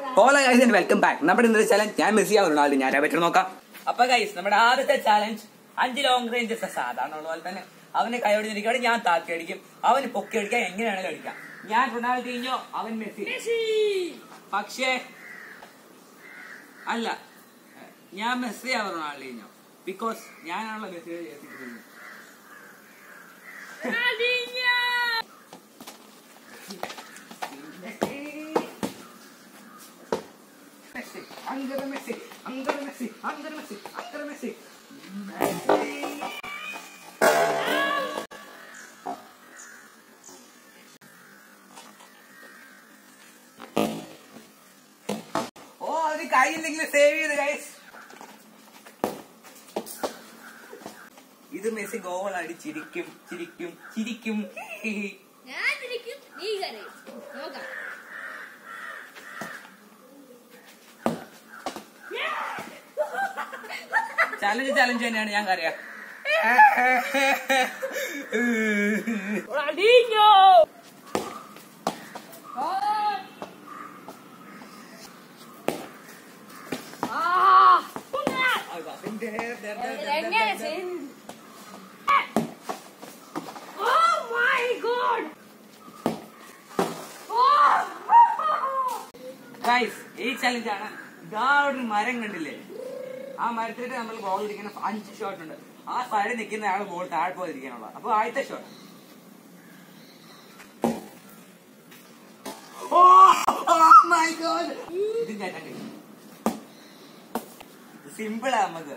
ഹോലോ guys and welcome back നമ്മുടെ ഇന്നത്തെ challenge ഞാൻ മെസ്സി റൊണാൾഡോ ഞാൻ പറ്റും നോക്കാം അപ്പൊ ഗൈസ് നമ്മുടെ ആദ്യത്തെ ചലഞ്ച് അഞ്ച് ലോങ് റേഞ്ച് സാധാരണ ഉള്ള പോലെ തന്നെ അവന് കൈയോടി നിൽക്കുകയാണ് ഞാൻ താത്തി അടിക്കും അവന് പൊക്കി അടിക്കാം എങ്ങനെയാണെങ്കിലും അടിക്കാം ഞാൻ റൊണാൾഡീഞ്ഞോ അവൻ മെസ്സി പക്ഷേ അല്ല ഞാൻ മെസ്സി അവർ റൊണാൾഡീഞ്ഞോ ബിക്കോസ് ഞാനാണല്ലോ മെസ്സിയുടെ ചേർത്തിട്ടുള്ളത് Messi, Angelo Messi, Angelo Messi, Angelo Messi, Angelo Messi. ഓ അത് കയ്യില്ലെങ്കിൽ സേവ് ചെയ്ത് ഗൈസ് ഇത് മെസ്സി ഗോൾ അടിച്ചിരിക്കും ചിരിക്കും ചിരിക്കും ഞാൻ ഇരിക്കും നീ കരയും നോക്കാം ചലഞ്ച് ചലഞ്ച് തന്നെയാണ് ഞാൻ കറിയാം Ronaldinho Oh my god! Guys ഈ ചലഞ്ച് ആണ് ഇതാ ഒരു മരം കണ്ടില്ലേ ആ മരത്തിലിട്ട് നമ്മൾ ബോൾ ഇരിക്കുന്ന അഞ്ച് ഷോട്ട് ഉണ്ട് ആ സൈഡിൽ നിൽക്കുന്ന ആൾ ബോൾ താഴെ പോലെ ഇരിക്കാനുള്ള അപ്പൊ ആദ്യത്തെ ഷോട്ട് ഇത് ഞാൻ സിമ്പിളാ നമുക്ക്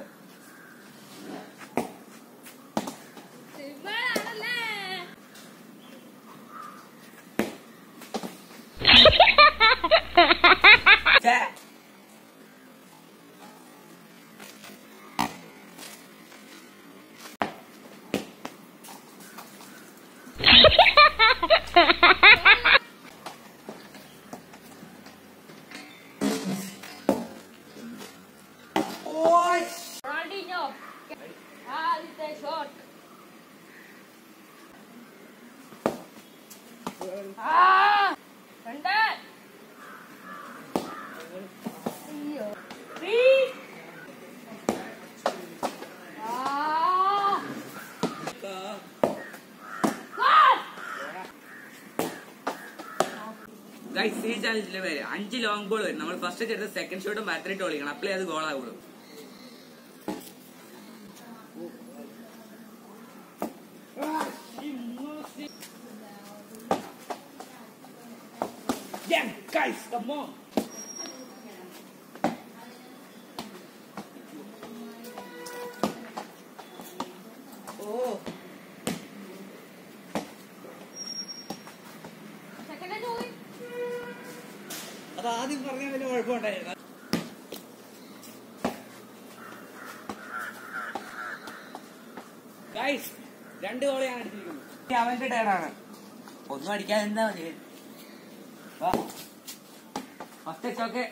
സിമ്പിളാണല്ലേ ഛേ. ഓയ്. റൊണാൾഡീഞ്ഞോ ആദ്യത്തെ ഷോട്ട് ആ രണ്ട് അയ്യോ ത്രീ ആ ഫോർ ഗൈസ് ഈ ചാലഞ്ചിലെ പേര് അഞ്ച് ലോങ് ബോൾ വരും നമ്മൾ ഫസ്റ്റ് ചെയ്ത സെക്കൻഡ് ഷോട്ട് മരത്തിലിട്ട് ഒളിക്കണം അപ്ലൈ അത് ഗോളാകുള്ളൂ Yeah, guys, come on. Oh, second പോയി അത് ആദ്യം പറഞ്ഞ വലിയ കുഴപ്പമുണ്ടായിരുന്നു ഗൈസ് രണ്ട് ഗോളിയാണ് അടിച്ചിരിക്കുന്നത് ഇനി അവന്റെ ടേണാണ് ഒന്നും അടിക്കാതെ എന്താ മതി ഫസ്റ്റ് ചോക്കെ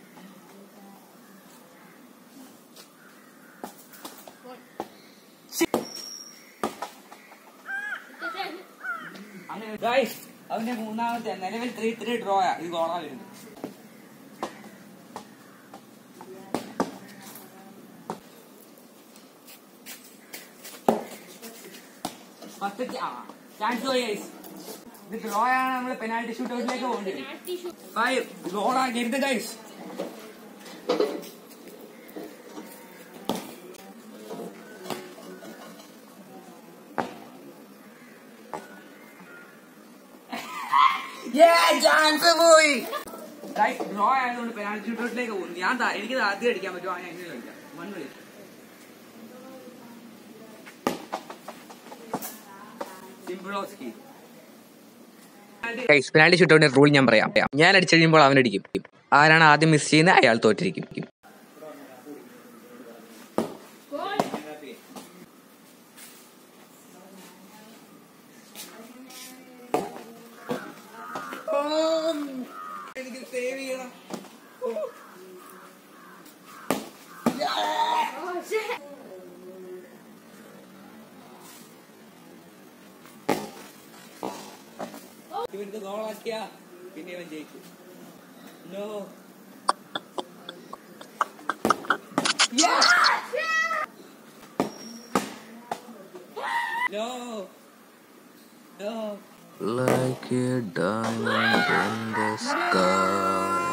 അങ്ങനെ ഗൈസ് അവന്റെ മൂന്നാമത്തെ നിലവിൽ ത്രീ ത്രീ ഡ്രോയാ ഇത് ഗോളാ വരുന്നത് ഫസ്റ്റ് ആ ചാൻസ് പോയി ഗൈസ് ഇത് ഡ്രോ ആണ് നമ്മൾ പെനാൽറ്റി ഷൂട്ട് ഔട്ടിലേക്ക് പോകേണ്ടത് നാട്ടി ഷൂട്ട് ഫൈവ് ഗോളാക്കരുത് ഗൈസ് ചാൻസ് പോയി ഗൈസ് ഡ്രോ ആയതുകൊണ്ട് പെനാൽറ്റി ഷൂട്ട് ഔട്ടിലേക്ക് പോകും ഞാൻ ദാ- എനിക്ക് ആദ്യം അടിക്കാൻ പറ്റുമോ ഞാൻ എങ്ങനെ കളിക്കാം വൺ കളി സിംപിളോസ്കി ഗൈസ് പെനാൽറ്റി ഷൂട്ടൗട്ടിന്റെ റൂൾ ഞാൻ പറയാം ഞാൻ അടിച്ചു കഴിയുമ്പോൾ അവൻ അടിക്കും ആരാണ് ആദ്യം മിസ് ചെയ്യുന്നത് അയാൾ തോറ്റിരിക്കും ഗോൾ എനിക്ക് സേവ് ചെയ്യണം Oh shit! ഇവർക്ക് ഗോളാക്കിയ പിന്നെ ഇവൻ ജയിക്കും no No. No. Like a diamond in the sky.